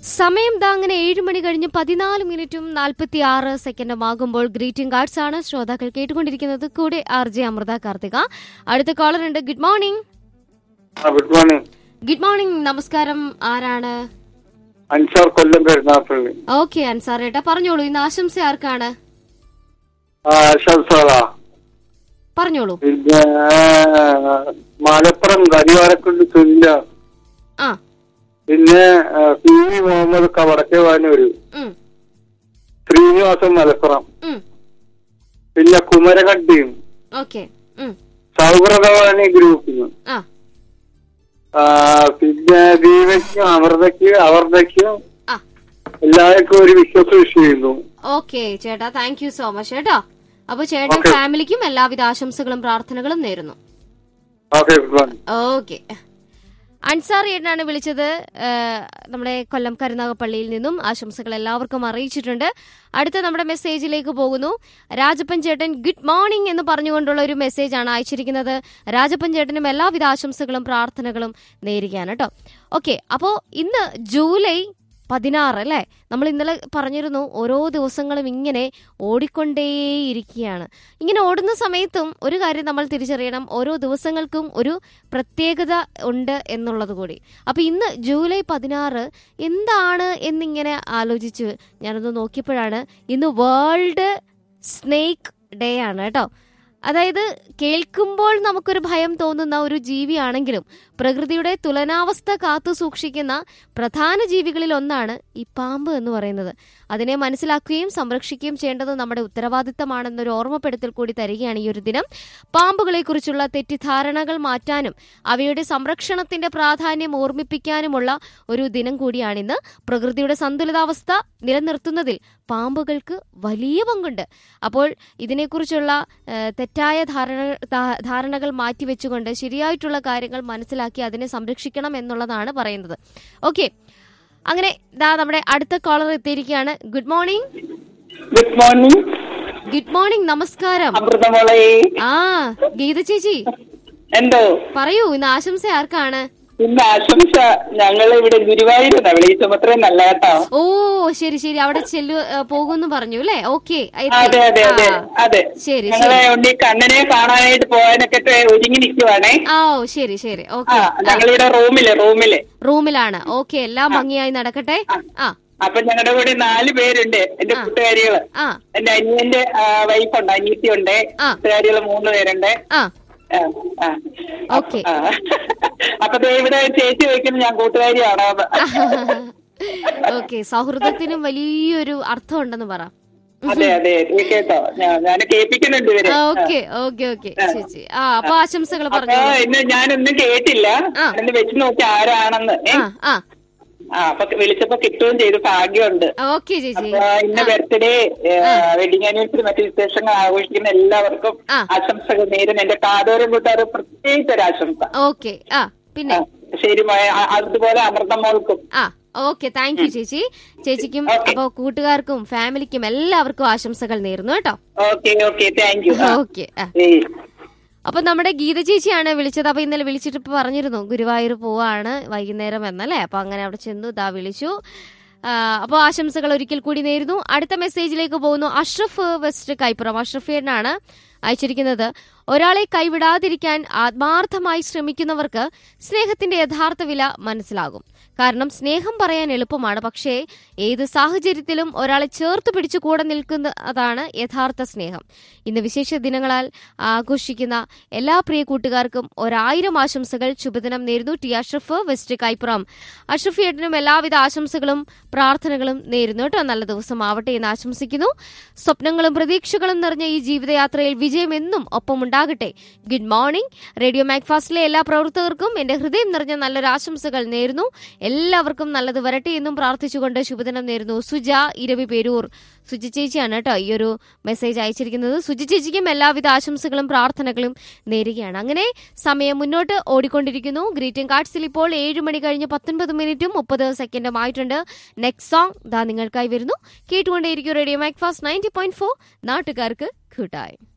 സമയം ദാ അങ്ങനെ ഏഴ് മണി കഴിഞ്ഞ് പതിനാല് മിനിറ്റും നാൽപ്പത്തി ആറ് സെക്കൻഡും ആകുമ്പോൾ ഗ്രീറ്റിംഗ് കാർഡ്സ് ആണ് ശ്രോതാക്കൾ കേട്ടുകൊണ്ടിരിക്കുന്നത് കൂടെ ആർ ജെ അമൃത കാർത്തിക അടുത്ത കോളർ ഉണ്ട് ഗുഡ് മോർണിംഗ് ആ ഗുഡ് മോർണിംഗ് ഗുഡ് മോർണിംഗ് നമസ്കാരം ആരാണ് അൻസാർ കൊല്ലം കരുനാപ്പള്ളി ഓക്കെ അൻസാർ ഏട്ടാ പറഞ്ഞോളൂ ഇന്ന് ആശംസ ആർക്കാണ് ആ ആശംസകളാ പറഞ്ഞോളൂ പിന്നെ മലപ്പുറം കരിവാരക്കുണ്ട് സുനില ആ പിന്നെ ആ, പി വി മുഹമ്മദ് ക വടക്കേ വാനൂര് ഉം, ശ്രീനിവാസൻ മലപ്പുറം ഉം, പിന്നെ കുമരകട്ടിയും ഓക്കെ ഉം, സൗഹൃദവാണി ഗ്രൂപ്പിന് ആ ആ, പിന്നെ ദീപയ്ക്കും അമൃതയ്ക്ക് അവർദ്ധയ്ക്കും ആ എല്ലാവർക്കും ഒരു വിശ്വസ് വിഷ് ചെയ്യുന്നു ഓക്കെ ചേട്ടാ താങ്ക് യു സോ മച്ച് കേട്ടോ അപ്പൊ ചേട്ടൻ Okay. ഫാമിലിക്കും എല്ലാവിധ ആശംസകളും പ്രാർത്ഥനകളും നേരുന്നു okay good morning okay Ansar ഏട്ടനാണ് വിളിച്ചത് ഏഹ്, നമ്മുടെ കൊല്ലം കരുനാഗപ്പള്ളിയിൽ നിന്നും ആശംസകൾ എല്ലാവർക്കും അറിയിച്ചിട്ടുണ്ട് അടുത്ത നമ്മുടെ മെസ്സേജിലേക്ക് പോകുന്നു രാജപ്പൻ ചേട്ടൻ ഗുഡ് മോർണിംഗ് എന്ന് പറഞ്ഞുകൊണ്ടുള്ള ഒരു മെസ്സേജാണ് അയച്ചിരിക്കുന്നത് രാജപ്പൻ ചേട്ടനും എല്ലാവിധ ആശംസകളും പ്രാർത്ഥനകളും നേരുകയാണ് കേട്ടോ ഓക്കെ അപ്പോൾ ഇന്ന് ജൂലൈ പതിനാറ് അല്ലേ നമ്മൾ ഇന്നലെ പറഞ്ഞിരുന്നു ഓരോ ദിവസങ്ങളും ഇങ്ങനെ ഓടിക്കൊണ്ടേയിരിക്കുകയാണ് ഇങ്ങനെ ഓടുന്ന സമയത്തും ഒരു കാര്യം നമ്മൾ തിരിച്ചറിയണം ഓരോ ദിവസങ്ങൾക്കും ഒരു പ്രത്യേകത ഉണ്ട് എന്നുള്ളത് കൂടി അപ്പൊ ഇന്ന് ജൂലൈ പതിനാറ് എന്താണ് എന്നിങ്ങനെ ആലോചിച്ച് ഞാനൊന്ന് നോക്കിയപ്പോഴാണ് ഇന്ന് വേൾഡ് സ്നേക്ക് ഡേ ആണ് കേട്ടോ അതായത് കേൾക്കുമ്പോൾ നമുക്കൊരു ഭയം തോന്നുന്ന ഒരു ജീവിയാണെങ്കിലും പ്രകൃതിയുടെ തുലനാവസ്ഥ കാത്തു സൂക്ഷിക്കുന്ന പ്രധാന ജീവികളിൽ ഒന്നാണ് ഈ പാമ്പ് എന്ന് പറയുന്നത് അതിനെ മനസ്സിലാക്കുകയും സംരക്ഷിക്കുകയും ചെയ്യേണ്ടത് നമ്മുടെ ഉത്തരവാദിത്തമാണെന്നൊരു ഓർമ്മപ്പെടുത്തൽ കൂടി തരികയാണ് ഈ ഒരു ദിനം പാമ്പുകളെക്കുറിച്ചുള്ള തെറ്റിദ്ധാരണകൾ മാറ്റാനും അവയുടെ സംരക്ഷണത്തിന്റെ പ്രാധാന്യം ഓർമ്മിപ്പിക്കാനുമുള്ള ഒരു ദിനം കൂടിയാണിന്ന് പ്രകൃതിയുടെ സന്തുലിതാവസ്ഥ നിലനിർത്തുന്നതിൽ പാമ്പുകൾക്ക് വലിയ പങ്കുണ്ട് അപ്പോൾ ഇതിനെക്കുറിച്ചുള്ള ഏഹ്, തെറ്റായ ധാരണ ധാ- ധാരണകൾ മാറ്റിവെച്ചുകൊണ്ട് ശരിയായിട്ടുള്ള കാര്യങ്ങൾ മനസ്സിലാക്കി അതിനെ സംരക്ഷിക്കണം എന്നുള്ളതാണ് പറയുന്നത് ഓക്കെ അങ്ങനെ ദാ നമ്മുടെ അടുത്ത കോളർ എത്തിയിരിക്കുകയാണ് good morning good morning good morning നമസ്കാരം അമൃതമോളെ ആ ഗീത ചേച്ചി എന്തോ പറയൂ ഇന്ന് ആശംസ ആർക്കാണ് ഇന്ന് ആശംസ ഞങ്ങൾ ഇവിടെ ഗുരുവായൂരുന്ന ഇവിടെ ഈ ചുമത്രന്നല്ല കേട്ടോ ഓ ശരി ശരി അവിടെ ചെല്ലു പോകുന്നു പറഞ്ഞു അല്ലേ ഓക്കെ അതെ അതെ അതെ അതെ ശരി ഞങ്ങളെ ശരി ഉണ്ണി കണ്ണനെ കാണാനായിട്ട് പോകാനൊക്കെ ഒരുങ്ങി നിൽക്കുവാണേ ആ ഓ ശരി ശരി ആ ഓക്കെ ഞങ്ങളിവിടെ റൂമില് റൂമില് റൂമിലാണ് ഓക്കെ എല്ലാം ഭംഗിയായി നടക്കട്ടെ ആ അപ്പൊ ഞങ്ങളുടെ കൂടെ നാല് പേരുണ്ട് എന്റെ ആ. കൂട്ടുകാരികള് ആ എന്റെ അനിയന്റെ വൈഫുണ്ട് അനിയത്തിയുണ്ട് ആ. കൂട്ടുകാരികള് മൂന്ന് പേരുണ്ട് ആ ആ, ആ. ഓക്കെ ആ. അപ്പൊ ദേ ഇവിടെ ചേച്ചി വയ്ക്കുന്നത് ഞാൻ കൂട്ടുകാരിയാണോ ഓക്കെ സൗഹൃദത്തിനും വലിയൊരു അർത്ഥം ഉണ്ടെന്ന് പറ അതെ അതെ ഈ കേട്ടോ ഞാൻ ഞാൻ കേൾപ്പിക്കുന്നുണ്ട് ഇവര് ഓക്കെ ഓക്കെ ഓക്കെ ചേച്ചി ആ അപ്പൊ ആശംസകൾ അപ്പൊ പറഞ്ഞു ഇന്ന് ഞാനൊന്നും കേട്ടില്ല ആ. എന്ന് വെച്ച് നോക്കി ആരാണെന്ന് ഏ? ആ ആ ആ അപ്പൊ വിളിച്ചപ്പോ കിട്ടുകയും ചെയ്തു ഭാഗ്യമുണ്ട് ഓക്കെ ചേച്ചി അപ്പൊ ഇന്ന് ബർത്ത്ഡേ വെഡിങ് ആനിവേഴ്സറി മറ്റു വിശേഷങ്ങൾ ആഘോഷിക്കുന്ന എല്ലാവർക്കും ആ. ആശംസകൾ നേരുന്നു എന്റെ കാതോരം കൂട്ടാറ് പ്രത്യേകിച്ച് ഒരു ആശംസ ഓക്കെ ആ പിന്നെ ആ, ശരി മോയെ. ആ, അതുപോലെ അമൃതമോൾക്കും ആ ഓക്കെ താങ്ക് യു ചേച്ചി ചേച്ചിക്കും Okay. അപ്പൊ കൂട്ടുകാർക്കും ഫാമിലിക്കും എല്ലാവർക്കും ആശംസകൾ നേരുന്നു കേട്ടോ okay okay thank you okay ആ അപ്പൊ നമ്മുടെ ഗീത ചേച്ചിയാണ് വിളിച്ചത് അപ്പൊ ഇന്നലെ വിളിച്ചിട്ട് ഇപ്പൊ പറഞ്ഞിരുന്നു ഗുരുവായൂർ പോവാണ് വൈകുന്നേരം എന്നല്ലേ അപ്പൊ അങ്ങനെ അവിടെ ചെന്നു ദാ വിളിച്ചു ആ, അപ്പൊ ആശംസകൾ ഒരിക്കൽ കൂടി നേരുന്നു അടുത്ത മെസ്സേജിലേക്ക് പോകുന്നു അഷ്റഫ് വെസ്റ്റ് കൈപ്പുറം അഷ്റഫ് എന്നാണ് അയച്ചിരിക്കുന്നത് ഒരാളെ കൈവിടാതിരിക്കാൻ ആത്മാർത്ഥമായി ശ്രമിക്കുന്നവർക്ക് സ്നേഹത്തിന്റെ യഥാർത്ഥ വില മനസ്സിലാകും കാരണം സ്നേഹം പറയാൻ എളുപ്പമാണ് പക്ഷേ ഏത് സാഹചര്യത്തിലും ഒരാളെ ചേർത്ത് പിടിച്ചു കൂടെ നിൽക്കുന്നതാണ് യഥാർത്ഥ സ്നേഹം ഇന്ന് വിശേഷ ദിനങ്ങളാൽ ആഘോഷിക്കുന്ന എല്ലാ പ്രിയ കൂട്ടുകാർക്കും ഒരായിരം ആശംസകൾ ശുഭദിനം നേരുന്നു ടി അഷ്റഫ് വെസ്റ്റ് കൈപ്പുറം അഷ്റഫ് ഏട്ടനും എല്ലാവിധ ആശംസകളും പ്രാർത്ഥനകളും നേരുന്നു കേട്ടോ നല്ല ദിവസം ആവട്ടെ എന്ന് ആശംസിക്കുന്നു സ്വപ്നങ്ങളും പ്രതീക്ഷകളും നിറഞ്ഞ ഈ ജീവിതയാത്രയിൽ വിജയം എന്നും ഒപ്പമുണ്ടാകട്ടെ ഗുഡ് മോർണിംഗ് റേഡിയോ മാക്ഫാസ്റ്റിലെ എല്ലാ പ്രവർത്തകർക്കും എന്റെ ഹൃദയം നിറഞ്ഞ നല്ലൊരു ആശംസകൾ നേരുന്നു എല്ലാവർക്കും നല്ലത് വരട്ടെ എന്നും പ്രാർത്ഥിച്ചുകൊണ്ട് ശുഭദിനം നേരുന്നു സുജ ഇരവി പേരൂർ സുജി ചേച്ചിയാണ് കേട്ടോ ഈ ഒരു മെസ്സേജ് അയച്ചിരിക്കുന്നത് സുജി ചേച്ചിക്കും എല്ലാവിധ ആശംസകളും പ്രാർത്ഥനകളും നേരുകയാണ് അങ്ങനെ സമയം മുന്നോട്ട് ഓടിക്കൊണ്ടിരിക്കുന്നു ഗ്രീറ്റിംഗ് കാർഡ്സിൽ ഇപ്പോൾ ഏഴ് മണി കഴിഞ്ഞ് പത്തൊൻപത് മിനിറ്റും മുപ്പത് സെക്കൻഡും ആയിട്ടുണ്ട് നെക്സ്റ്റ് സോങ് ദാ നിങ്ങൾക്കായി വരുന്നു കേട്ടുകൊണ്ടേയിരിക്കും radio MACFAST ninety point four നാട്ടുകാർക്ക് കൂട്ടായി